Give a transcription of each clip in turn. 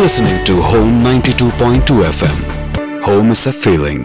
listening to Home 92.2 FM. Home is a feeling.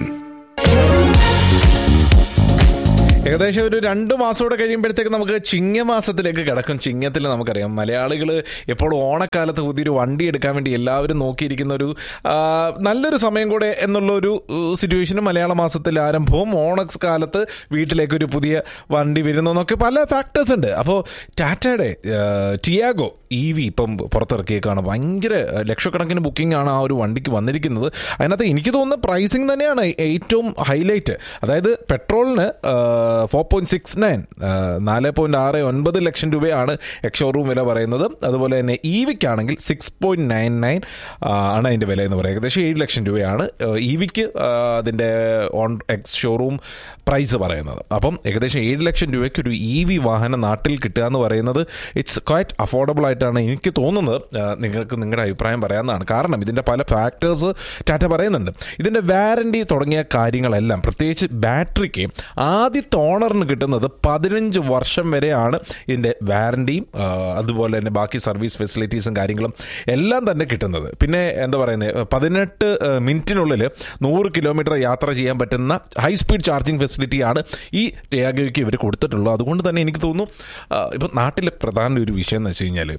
ഏകദേശം ഒരു രണ്ട് മാസം കൂടെ കഴിയുമ്പോഴത്തേക്ക് നമുക്ക് ചിങ്ങമാസത്തിലേക്ക് കിടക്കും ചിങ്ങത്തിൽ നമുക്കറിയാം മലയാളികൾ എപ്പോഴും ഓണക്കാലത്ത് പുതിയൊരു വണ്ടി എടുക്കാൻ വേണ്ടി എല്ലാവരും നോക്കിയിരിക്കുന്ന ഒരു ആ, നല്ലൊരു സമയം കൂടെ എന്നുള്ള ഒരു സിറ്റുവേഷനും മലയാള മാസത്തിൽ ആരംഭവും ഓണക്കാലത്ത് വീട്ടിലേക്ക് ഒരു പുതിയ വണ്ടി വരുന്നു എന്നൊക്കെ പല ഫാക്ടേഴ്സ് ഉണ്ട് അപ്പോൾ ടാറ്റയുടെ ടിയാഗോ ഇ വി ഇപ്പം പുറത്തിറക്കിയേക്കാണ് ഭയങ്കര ലക്ഷക്കണക്കിന് ബുക്കിംഗ് ആണ് ആ ഒരു വണ്ടിക്ക് വന്നിരിക്കുന്നത് അതിനകത്ത് എനിക്ക് തോന്നുന്ന പ്രൈസിങ് തന്നെയാണ് ഏറ്റവും ഹൈലൈറ്റ് അതായത് പെട്രോളിന് ഫോർ പോയിന്റ് സിക്സ് നയൻ നാല് പോയിന്റ് ആറ് ഒൻപത് ലക്ഷം രൂപയാണ് എക്സ് ഷോറൂം വില പറയുന്നത് അതുപോലെ തന്നെ ഇ വിക്കാണെങ്കിൽ സിക്സ് പോയിന്റ് നയൻ നയൻ ആണ് അതിൻ്റെ വില എന്ന് പറയുന്നത് ഏകദേശം ഏഴ് ലക്ഷം രൂപയാണ് ഇ വിക്ക് അതിൻ്റെ ഓൺ എക്സ് ഷോറൂം പ്രൈസ് പറയുന്നത് അപ്പം ഏകദേശം ഏഴ് ലക്ഷം രൂപയ്ക്ക് ഒരു ഇ വി വാഹനം നാട്ടിൽ കിട്ടുക എന്ന് പറയുന്നത് ഇറ്റ്സ് ക്വൈറ്റ് അഫോർഡബിൾ ആയിട്ടാണ് എനിക്ക് തോന്നുന്നത് ആ, നിങ്ങൾക്ക് നിങ്ങളുടെ അഭിപ്രായം പറയാവുന്നതാണ് കാരണം ഇതിൻ്റെ പല ഫാക്ടേഴ്സ് ടാറ്റ പറയുന്നുണ്ട് ഇതിൻ്റെ വാറണ്ടി തുടങ്ങിയ കാര്യങ്ങളെല്ലാം പ്രത്യേകിച്ച് ബാറ്ററിക്ക് ആദ്യത്തെ ഓണറിന് കിട്ടുന്നത് പതിനഞ്ച് വർഷം വരെയാണ് ഇതിൻ്റെ വാറണ്ടിയും ആ, അതുപോലെ തന്നെ ബാക്കി സർവീസ് ഫെസിലിറ്റീസും കാര്യങ്ങളും എല്ലാം തന്നെ കിട്ടുന്നത് പിന്നെ എന്താ പറയുന്നത് പതിനെട്ട് മിനിറ്റിനുള്ളിൽ നൂറ് കിലോമീറ്റർ യാത്ര ചെയ്യാൻ പറ്റുന്ന ഹൈ സ്പീഡ് ചാർജിങ് ഫെസിലിറ്റിയാണ് ഈ ടിയാഗോയ്ക്ക് ഇവർ കൊടുത്തിട്ടുള്ളത് അതുകൊണ്ട് തന്നെ എനിക്ക് തോന്നുന്നു ആ, ഇപ്പം നാട്ടിലെ പ്രധാന ഒരു വിഷയം എന്ന് വെച്ച് കഴിഞ്ഞാൽ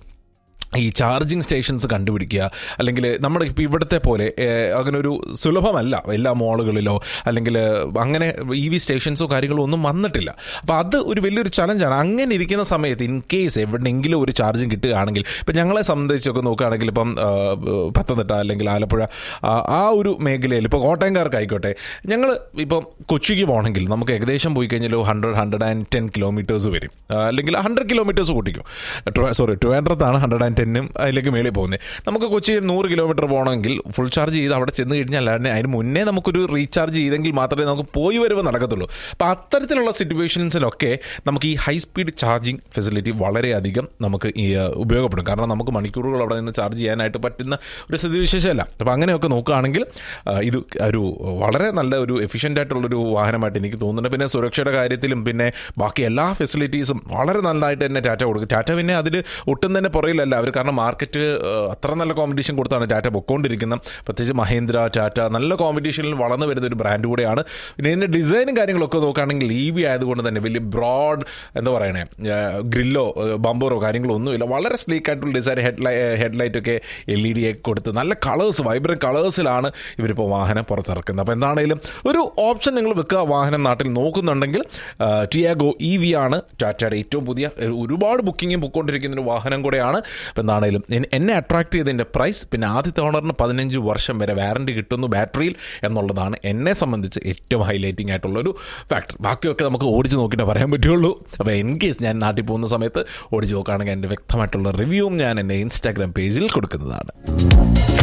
ഈ ചാർജിങ് സ്റ്റേഷൻസ് കണ്ടുപിടിക്കുക അല്ലെങ്കിൽ നമ്മുടെ ഇപ്പോൾ ഇവിടുത്തെ പോലെ ഏഹ്, അങ്ങനെ ഒരു സുലഭമല്ല എല്ലാ മോളുകളിലോ അല്ലെങ്കിൽ അങ്ങനെ ഇ വി സ്റ്റേഷൻസോ കാര്യങ്ങളോ ഒന്നും വന്നിട്ടില്ല അപ്പോൾ അത് ഒരു വലിയൊരു ചലഞ്ചാണ് അങ്ങനെ ഇരിക്കുന്ന സമയത്ത് ഇൻ കേസ് എവിടെയെങ്കിലും ഒരു ചാർജിങ് കിട്ടുകയാണെങ്കിൽ ഇപ്പം ഞങ്ങളെ സംബന്ധിച്ചൊക്കെ നോക്കുകയാണെങ്കിൽ ഇപ്പം ആ, പത്തനംതിട്ട അല്ലെങ്കിൽ ആലപ്പുഴ ആ, ആ ഒരു മേഖലയിൽ ഇപ്പോൾ കോട്ടയംകാർക്കായിക്കോട്ടെ ഞങ്ങൾ ഇപ്പം കൊച്ചിക്ക് പോകണമെങ്കിൽ നമുക്ക് ഏകദേശം പോയി കഴിഞ്ഞാൽ hundred hundred and ten kilometres വരും ആ, അല്ലെങ്കിൽ ഹൺഡ്രഡ് കിലോമീറ്റേഴ്സ് കൂട്ടിക്കും സോറി ട്രിവാൻഡ്രത്താണ് ഹൺഡ്രഡ് ആൻഡ് ടെന്നും അതിലേക്ക് മേളിൽ പോകുന്നത് നമുക്ക് കൊച്ചിയിൽ നൂറ് കിലോമീറ്റർ പോകണമെങ്കിൽ ഫുൾ ചാർജ് ചെയ്ത് അവിടെ ചെന്ന് കഴിഞ്ഞാൽ അല്ലാണ്ട് അതിന് മുന്നേ നമുക്കൊരു റീചാർജ് ചെയ്തെങ്കിൽ മാത്രമേ നമുക്ക് പോയി വരുമ്പോൾ നടക്കത്തുള്ളൂ അപ്പോൾ അത്തരത്തിലുള്ള സിറ്റുവേഷൻസിലൊക്കെ നമുക്ക് ഈ ഹൈ സ്പീഡ് ചാർജിങ് ഫെസിലിറ്റി വളരെയധികം നമുക്ക് ഈ ആ, ഉപയോഗപ്പെടും കാരണം നമുക്ക് മണിക്കൂറുകൾ അവിടെ നിന്ന് ചാർജ് ചെയ്യാനായിട്ട് പറ്റുന്ന ഒരു സ്ഥിതിവിശേഷമല്ല അപ്പോൾ അങ്ങനെയൊക്കെ നോക്കുകയാണെങ്കിൽ ആ, ഇത് ഒരു വളരെ നല്ല ഒരു എഫിഷ്യൻ്റ് ആയിട്ടുള്ളൊരു വാഹനമായിട്ട് എനിക്ക് തോന്നുന്നുണ്ട് പിന്നെ സുരക്ഷയുടെ കാര്യത്തിലും പിന്നെ ബാക്കി എല്ലാ ഫെസിലിറ്റീസും വളരെ നല്ലതായിട്ട് തന്നെ ടാറ്റ കൊടുക്കും ടാറ്റ പിന്നെ അതിൽ ഒട്ടും തന്നെ പുറയിലല്ല അവർ കാരണം മാർക്കറ്റ് അത്ര നല്ല കോമ്പറ്റീഷൻ കൊടുത്താണ് ടാറ്റ പൊക്കോണ്ടിരിക്കുന്നത് പ്രത്യേകിച്ച് മഹേന്ദ്ര ടാറ്റ നല്ല കോമ്പറ്റീഷനിൽ വളർന്നു വരുന്ന ഒരു ബ്രാൻഡ് കൂടെയാണ് പിന്നെ ഇതിൻ്റെ ഡിസൈനും കാര്യങ്ങളൊക്കെ നോക്കുകയാണെങ്കിൽ ഇ വി ആയതുകൊണ്ട് തന്നെ വലിയ ബ്രോഡ് എന്താ പറയണേ ഗ്രില്ലോ ബമ്പറോ കാര്യങ്ങളോ ഒന്നുമില്ല വളരെ സ്ലീക്ക് ആയിട്ടുള്ള ഡിസൈൻ ഹെഡ് ഹെഡ്ലൈറ്റ് ഒക്കെ എൽ ഇ ഡി ഒക്കെ കൊടുത്ത് നല്ല കളേഴ്സ് വൈബ്രന്റ് കളേഴ്സിലാണ് ഇവരിപ്പോൾ വാഹനം പുറത്തിറക്കുന്നത് അപ്പോൾ എന്താണെങ്കിലും ഒരു ഓപ്ഷൻ നിങ്ങൾ വെക്കുക വാഹനം നാട്ടിൽ നോക്കുന്നുണ്ടെങ്കിൽ ടിയാഗോ ഇ വി ആണ് ടാറ്റയുടെ ഏറ്റവും പുതിയ ഒരു- ഒരുപാട് ബുക്കിങ്ങും പൊക്കോണ്ടിരിക്കുന്ന ഒരു വാഹനം കൂടെയാണ് അപ്പോൾ എന്താണെങ്കിലും എൻ- എന്നെ അട്രാക്ട് ചെയ്തതിൻ്റെ പ്രൈസ് പിന്നെ ആദ്യത്തെ ഓണറിന് പതിനഞ്ച് വർഷം വരെ വാറണ്ടി കിട്ടുന്നു ബാറ്ററിയിൽ എന്നുള്ളതാണ് എന്നെ സംബന്ധിച്ച് ഏറ്റവും ഹൈലൈറ്റിംഗ് ആയിട്ടുള്ള ഒരു ഫാക്ടർ ബാക്കിയൊക്കെ നമുക്ക് ഓടിച്ച് നോക്കിയിട്ട് പറയാൻ പറ്റുള്ളൂ അപ്പോൾ ഇൻ കേസ് ഞാൻ നാട്ടിൽ പോകുന്ന സമയത്ത് ഓടിച്ച് നോക്കുകയാണെങ്കിൽ എൻ്റെ വ്യക്തമായിട്ടുള്ള റിവ്യൂവും ഞാൻ എൻ്റെ ഇൻസ്റ്റാഗ്രാം പേജിൽ കൊടുക്കുന്നതാണ്